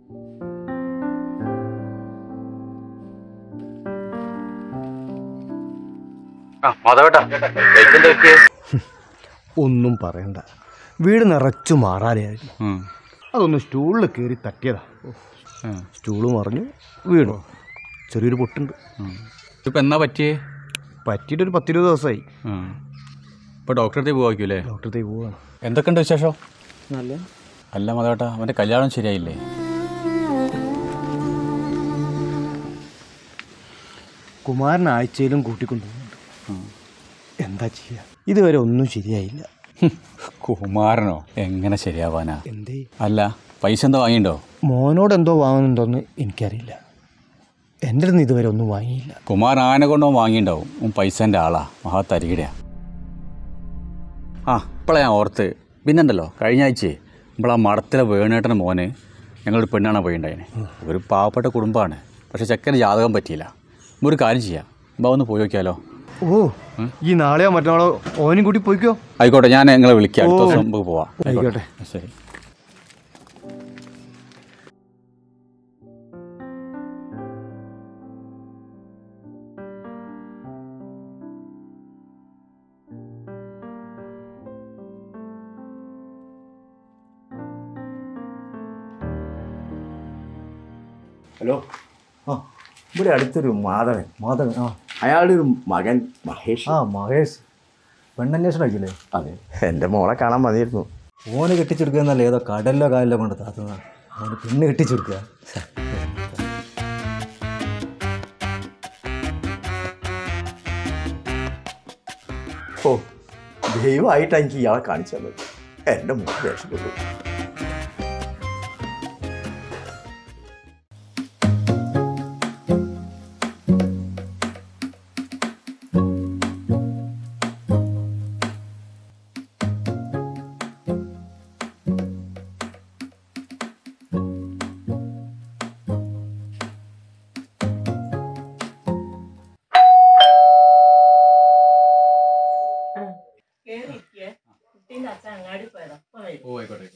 ആ മാധവേട്ടാ ബൈക്കിന്റെ പറ്റിയ ഒന്നും പറയണ്ട വീട് നിറച്ചു മാറാതെയായിരുന്നു അതൊന്ന് സ്റ്റൂളിൽ കയറി തട്ടിയതാ സ്റ്റൂള് മറിഞ്ഞു വീണു ചെറിയൊരു പൊട്ടുണ്ട് ഇപ്പൊ എന്നാ പറ്റിയേ പറ്റിയിട്ടൊരു പത്തിരുപത് ദിവസമായി ഇപ്പൊ ഡോക്ടറെ അടുത്ത് പോവാക്കൂലേ ഡോക്ടറത്തെ പോവാണ് എന്തൊക്കെയുണ്ട് വിശേഷം നല്ല അല്ല മാധവേട്ടാ അവന്റെ കല്യാണം ശരിയായില്ലേ കുമാരൻ ആഴ്ചയിലും കൂട്ടിക്കൊണ്ടുപോകുന്നുണ്ട് എന്താ ചെയ്യുക ഇതുവരെ ഒന്നും ശരിയായില്ല കുമാരനോ എങ്ങനെ ശരിയാവാനാ എന്തേ അല്ല പൈസ എന്താ വാങ്ങിണ്ടോ മോനോട് എന്തോ വാങ്ങുന്നുണ്ടോന്ന് എനിക്കറിയില്ല എൻ്റെ അടുത്ത് നിന്ന് ഇതുവരെ ഒന്നും വാങ്ങിയില്ല കുമാരൻ ആനെ കൊണ്ടോ വാങ്ങിണ്ടാവും ഉം പൈസൻ്റെ ആളാ മഹാത്തരികിടയാ ആ ഇപ്പോഴാ ഞാൻ ഓർത്ത് പിന്നെണ്ടല്ലോ കഴിഞ്ഞ ആഴ്ച നമ്മളാ മടത്തിലെ വേണേട്ടൻ്റെ മോന് ഞങ്ങളൊരു പെണ്ണാണ് പോയിണ്ടായിന് ഒരു പാവപ്പെട്ട കുടുംബമാണ് പക്ഷെ ചെക്കന് ജാതകം പറ്റിയില്ല നമ്മൾ ഒരു കാര്യം ചെയ്യാം അപ്പോൾ ഒന്ന് പോയി നോക്കിയാലോ ഓ ഈ നാളെയോ മറ്റന്നാളോ ഓനും കൂട്ടി പോയിക്കോ ആയിക്കോട്ടെ ഞാൻ നിങ്ങളെ വിളിക്കാം അടുത്ത ദിവസം നമുക്ക് പോവാം ആയിക്കോട്ടെ. ശരി ഹലോ ആ ഇവിടെ അടുത്തൊരു മാധവൻ മാധവൻ ആ അയാളുടെ ഒരു മകൻ മഹേഷ് ആ മഹേഷ് പെണ്ണന്വേഷണം ആക്കിയില്ലേ അതെ എൻ്റെ മോളെ കാണാൻ മതിയായിരുന്നു ഓന് കെട്ടിച്ചെടുക്കുക എന്നല്ല ഏതോ കടലിലോ കായലിലോ കൊണ്ട് താത്തുന്ന അവന് പെണ്ണ് കെട്ടിച്ചെടുക്കുക ഓ ദൈവമായിട്ടാണ് എനിക്ക് ഇയാളെ കാണിച്ചു തന്നത് എൻ്റെ മോൻ രക്ഷപ്പെട്ടു കേറിയിരിക്കേ കുട്ടീൻ്റെ അച്ഛൻ അങ്ങാടി പോയതാ ഇപ്പൊ വരും ഓ ആയിക്കോട്ടെ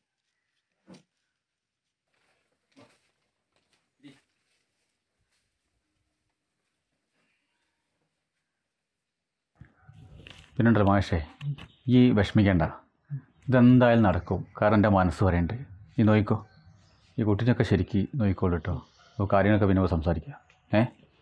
പിന്നുണ്ടല്ലോ മാഷേ ഈ വിഷമിക്കേണ്ട ഇതെന്തായാലും നടക്കും കാരണം എൻ്റെ മനസ്സ് പറയുന്നുണ്ട് നീ നോയിക്കോ ഈ കുട്ടീനൊക്കെ ശരിക്ക് നോയിക്കോളൂ കേട്ടോ അപ്പോൾ കാര്യങ്ങളൊക്കെ പിന്നെ സംസാരിക്കാം ഏ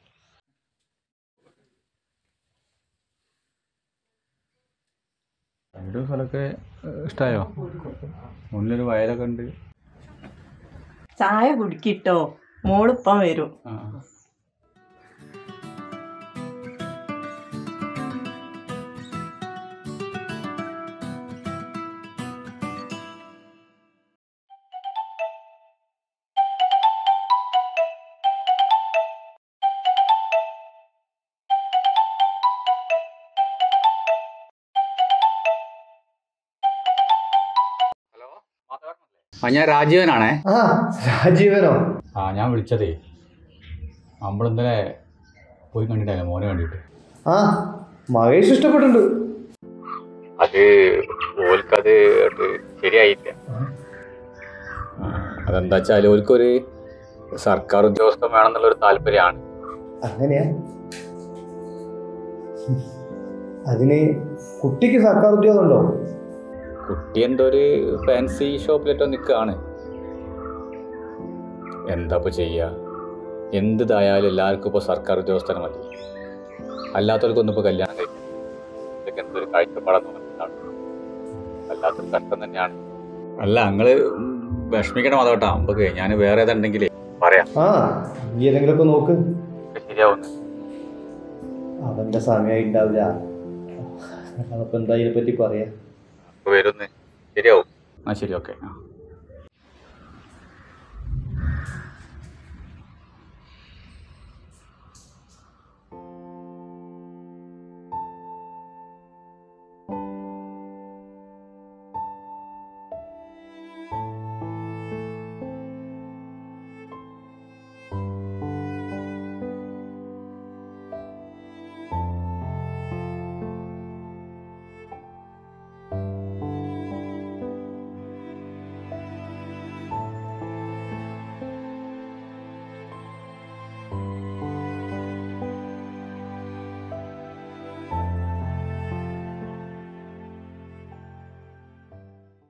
വീട് സ്ഥലമൊക്കെ ഇഷ്ടമായോ മുന്നിലൊരു വയലൊക്കെ ഉണ്ട് ചായ കുടിക്കിട്ടോ മോളിപ്പം വരും ആ ആ ഞാൻ രാജീവനാണേ ആ രാജീവനോ ആ ഞാൻ വിളിച്ചതേ നമ്മളിന്നലെ പോയി കണ്ടിട്ടായിരുന്നു മോനെ വേണ്ടിയിട്ട് ആ മഹേഷ് ഇഷ്ടപ്പെട്ടിട്ടുണ്ട് അത് ഓൽക്കത് ശരിയായില്ല അതെന്താ വെച്ചാൽ ഓൽക്കൊരു സർക്കാർ ഉദ്യോഗസ്ഥൻ വേണമെന്നുള്ളൊരു താല്പര്യമാണ് അങ്ങനെയാ അതിന് കുട്ടിക്ക് സർക്കാർ ഉദ്യോഗം ഉണ്ടോ കുട്ടി എന്തോ ഒരു ഫാൻസി ഷോപ്പിലേറ്റോ നിൽക്കുകയാണ് എന്താ ഇപ്പോൾ ചെയ്യുക എന്തിതായാലും എല്ലാവർക്കും ഇപ്പോൾ സർക്കാർ ഉദ്യോഗസ്ഥനെ മതി അല്ലാത്തവർക്കൊന്നും ഇപ്പോൾ കല്യാണം കഴിക്കും ഇതൊക്കെ എന്തൊരു കാഴ്ചപ്പാടെന്ന് പറഞ്ഞിട്ടാണ് വല്ലാത്തൊരു കഷ്ടം തന്നെയാണ് അല്ല നിങ്ങൾ വിഷമിക്കണം അതോട്ടാ നമുക്ക് ഞാൻ വേറെ ഏതുണ്ടെങ്കിൽ പറയാം ആ നീ ഏതെങ്കിലുമൊക്കെ നോക്ക് ശരിയാവുന്നു അവന്റെ സമയമായിട്ടുണ്ടാവില്ല അതപ്പോ എന്താ ഇതിനെ പറ്റി പറയാ വരുന്നു ശരിയാവും ആ ശരി ഓക്കെ ആ